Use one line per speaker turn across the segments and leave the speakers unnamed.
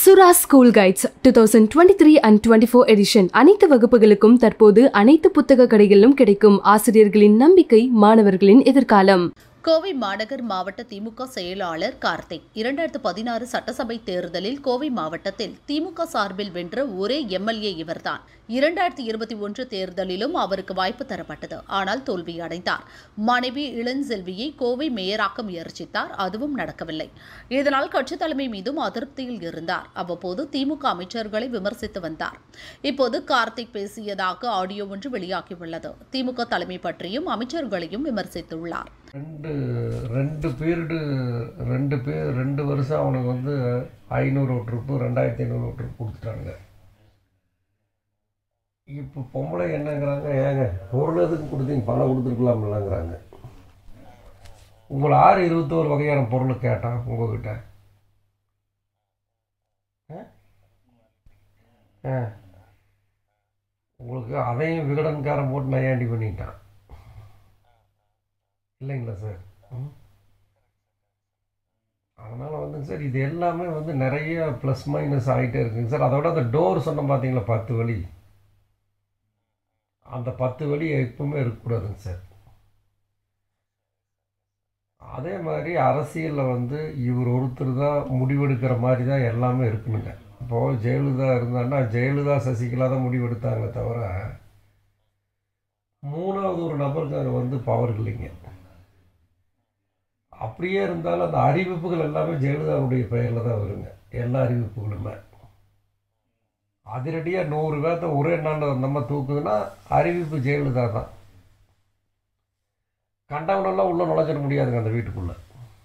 சுரா school guides two thousand twenty three and twenty four edition அனைத்து வகுப்புகளுக்கும் தற்போது அனைத்து புத்தக கடைகளிலும் கிடைக்கும் ஆசிரியர்களின் நம்பிக்கை மாணவர்களின் எதிர்காலம்
கோவை மாநகர் மாவட்ட திமுக செயலாளர் கார்த்திக் இரண்டாயிரத்து பதினாறு சட்டசபை தேர்தலில் கோவை மாவட்டத்தில் திமுக சார்பில் வென்ற ஒரே எம்எல்ஏ இவர்தான் இரண்டாயிரத்தி இருபத்தி ஒன்று தேர்தலிலும் அவருக்கு வாய்ப்பு தரப்பட்டது ஆனால் தோல்வியடைந்தார் மனைவி இளஞ்செல்வியை கோவை மேயராக்க முயற்சித்தார் அதுவும் நடக்கவில்லை இதனால் கட்சி தலைமை மீதும் அதிருப்தியில் இருந்தார் அவ்வப்போது திமுக அமைச்சர்களை விமர்சித்து வந்தார் இப்போது கார்த்திக் பேசியதாக ஆடியோ ஒன்று வெளியாகியுள்ளது திமுக தலைமை பற்றியும் அமைச்சர்களையும் விமர்சித்துள்ளார்
ரெண்டு ரெண்டு பீரியடு ரெண்டு பேர் ரெண்டு வருஷம் அவனுக்கு வந்து ஐநூறு ட்ரிப்பு ரெண்டாயிரத்தி ஐநூறு ட்ரிப் கொடுத்துட்டானுங்க இப்போ பொம்பளை என்னங்கிறாங்க ஏங்க பொருள் எதுக்கு கொடுத்தீங்க பணம் கொடுத்துருக்கலாம்லங்கிறாங்க உங்களை ஆறு இருபத்தோரு வகையான பொருள் கேட்டான் உங்ககிட்ட ஆ? ஆ உங்களுக்கு அதையும் விகடன்காரன் போட்டு நையாண்டி பண்ணிட்டான் இல்லைங்களா சார் ம் அதனால் வந்துங்க சார் இது எல்லாமே வந்து நிறைய ப்ளஸ் மைனஸ் ஆகிட்டே இருக்குங்க சார் அதோட அந்த டோர் சொன்னோம் பார்த்தீங்களா பத்து வழி அந்த பத்து வழி எப்பவுமே இருக்கக்கூடாதுங்க சார் அதே மாதிரி அரசியலில் வந்து இவர் ஒருத்தர் தான் முடிவெடுக்கிற மாதிரி தான் எல்லாமே இருக்கணுங்க இப்போது ஜெயலலிதா இருந்தான்னா ஜெயலலிதா சசிகலா தான் முடிவெடுத்தாங்களே தவிர மூணாவது ஒரு நபருக்கு அங்கே வந்து பவர் இல்லைங்க அப்படியே இருந்தாலும் அந்த அறிவிப்புகள் எல்லாமே ஜெயலலிதாவுடைய பெயரில் தான் வருங்க எல்லா அறிவிப்புகளுமே அதிரடியாக நூறு பேர்த்த ஒரே நாளில் நம்ம தூக்குதுன்னா அறிவிப்பு ஜெயலலிதா தான் கண்டவனெல்லாம் உள்ளே நுழைஞ்சிட முடியாதுங்க அந்த வீட்டுக்குள்ளே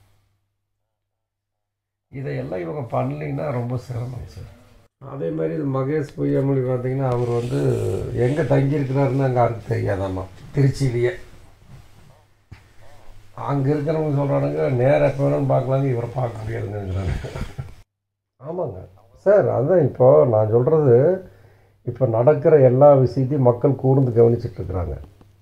இதையெல்லாம் இவங்க பண்ணலைன்னா ரொம்ப சிரமம் சார் அதே மாதிரி இது மகேஷ் பொய்யாமொழி பார்த்தீங்கன்னா அவர் வந்து எங்கே தங்கியிருக்கிறாருன்னு அங்கே யாருக்கு தெரியாதாம்மா திருச்சியிலேயே அங்கே இருக்கிறவங்க சொல்கிறானுங்க நேரம் எப்போ வேணும்னு பார்க்கலாங்க இவரை பார்க்க முடியாதுங்கிறாங்க ஆமாங்க சார் அதுதான் இப்போ நான் சொல்கிறது இப்போ நடக்கிற எல்லா விஷயத்தையும் மக்கள் கூர்ந்து கவனிச்சிட்டு இருக்கிறாங்க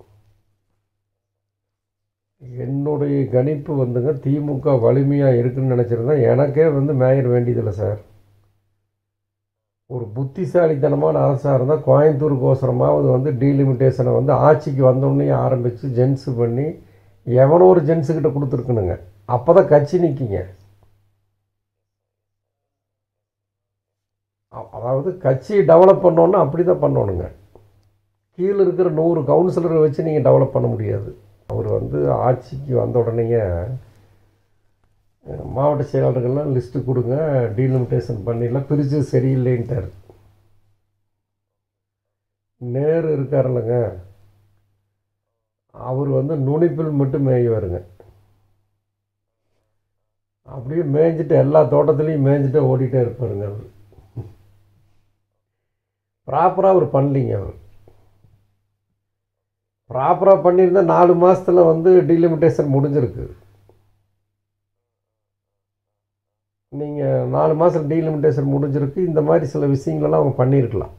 என்னுடைய கணிப்பு வந்துங்க திமுக வலிமையாக இருக்குன்னு நினச்சிருந்தா எனக்கே வந்து மேயர் வேண்டியதில்லை சார் ஒரு புத்திசாலித்தனமான அரசாக இருந்தால் கோயம்புத்தூருக்கோசரமாவது வந்து டீலிமிட்டேஷனை வந்து ஆட்சிக்கு வந்தோடனே ஆரம்பித்து ஜென்ஸு பண்ணி எவனோ ஒரு ஜென்ஸுக்கிட்ட கொடுத்துருக்கணுங்க அப்போ தான் கட்சி நிற்கிங்க அ- அதாவது கட்சியை டெவலப் பண்ணோன்னா அப்படி தான் பண்ணணுங்க கீழே இருக்கிற நூறு கவுன்சிலரை வச்சு நீங்கள் டெவலப் பண்ண முடியாது அவர் வந்து ஆட்சிக்கு வந்த உடனேயே அஹ், மாவட்ட செயலாளர்கள்லாம் லிஸ்ட்டு கொடுங்க டீலிமிட்டேஷன் பண்ணிடலாம் பிரித்து சரியில்லைன்ட்டார் நேரு இருக்காருல்லங்க அவர் வந்து நுனிப்பில் மட்டும் மேய்வாருங்க அப்படியே மேய்ஞ்சிட்டு எல்லா தோட்டத்துலேயும் மேய்ஞ்சிட்டு ஓடிட்டே இருப்பாருங்க அவர் ப்ராப்பராக அவர் பண்ணலிங்க அவர் ப்ராப்பராக பண்ணியிருந்தா நாலு மாதத்துல வந்து டீலிமிட்டேஷன் முடிஞ்சிருக்கு நீங்கள் நாலு மாதம் டீலிமிட்டேஷன் முடிஞ்சிருக்கு இந்த மாதிரி சில விஷயங்களெல்லாம் அவங்க பண்ணியிருக்கலாம்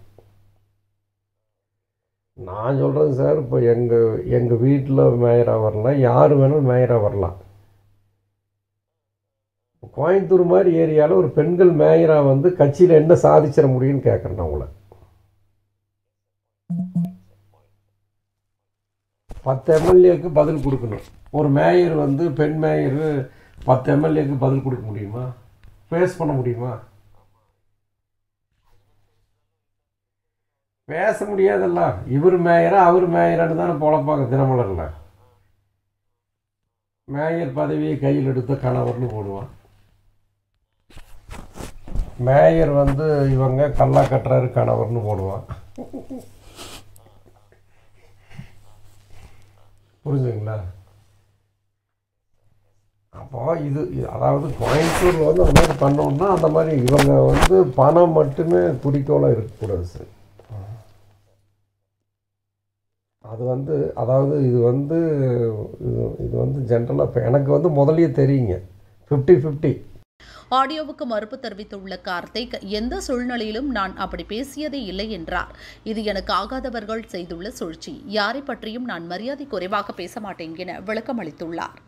நான் சொல்கிறது சார் இப்போ எங்கள் எங்கள் வீட்டில் மேயராக வரலாம் யார் வேணாலும் மேயராக வரலாம் கோயம்புத்தூர் மாதிரி ஏரியாவில் ஒரு பெண்கள் மேயராக வந்து கட்சியில் என்ன சாதிச்சிட முடியும்னு கேட்குறேன் நான் உங்களை பத்து எம்எல்ஏக்கு பதில் கொடுக்கணும் ஒரு மேயர் வந்து பெண் மேயர் பத்து எம்எல்ஏக்கு பதில் கொடுக்க முடியுமா ஃபேஸ் பண்ண முடியுமா பேச முடியாதல்ல இவர் மேயரா அவர் மேயரான்னு தானே பொழப்பாங்க தினமலரில் மேயர் பதவியை கையில் எடுத்த கணவர்னு போடுவான் மேயர் வந்து இவங்க கல்லா கட்டுறாரு கணவர்னு போடுவான் புரிஞ்சுங்களா அப்போ இது இது- அதாவது கோயம்புத்தூர் வந்து அந்த மாதிரி பண்ணோம்னா அந்த மாதிரி இவங்க வந்து பணம் மட்டுமே குறிக்கோளாக இருக்கக்கூடாது சார் அது வந்து அதாவது இது வந்து இது இது வந்து ஜென்ரலாக இப்போ எனக்கு வந்து முதல்லயே தெரியுங்க ஃபிஃப்டி ஃபிஃப்டி
ஆடியோவுக்கு மறுப்பு தெரிவித்துள்ள கார்த்திக் எந்த சூழ்நிலையிலும் நான் அப்படி பேசியதே இல்லை என்றார் இது எனக்கு ஆகாதவர்கள் செய்துள்ள சூழ்ச்சி யாரை பற்றியும் நான் மரியாதை குறைவாக பேச மாட்டேன் என விளக்கம் அளித்துள்ளார்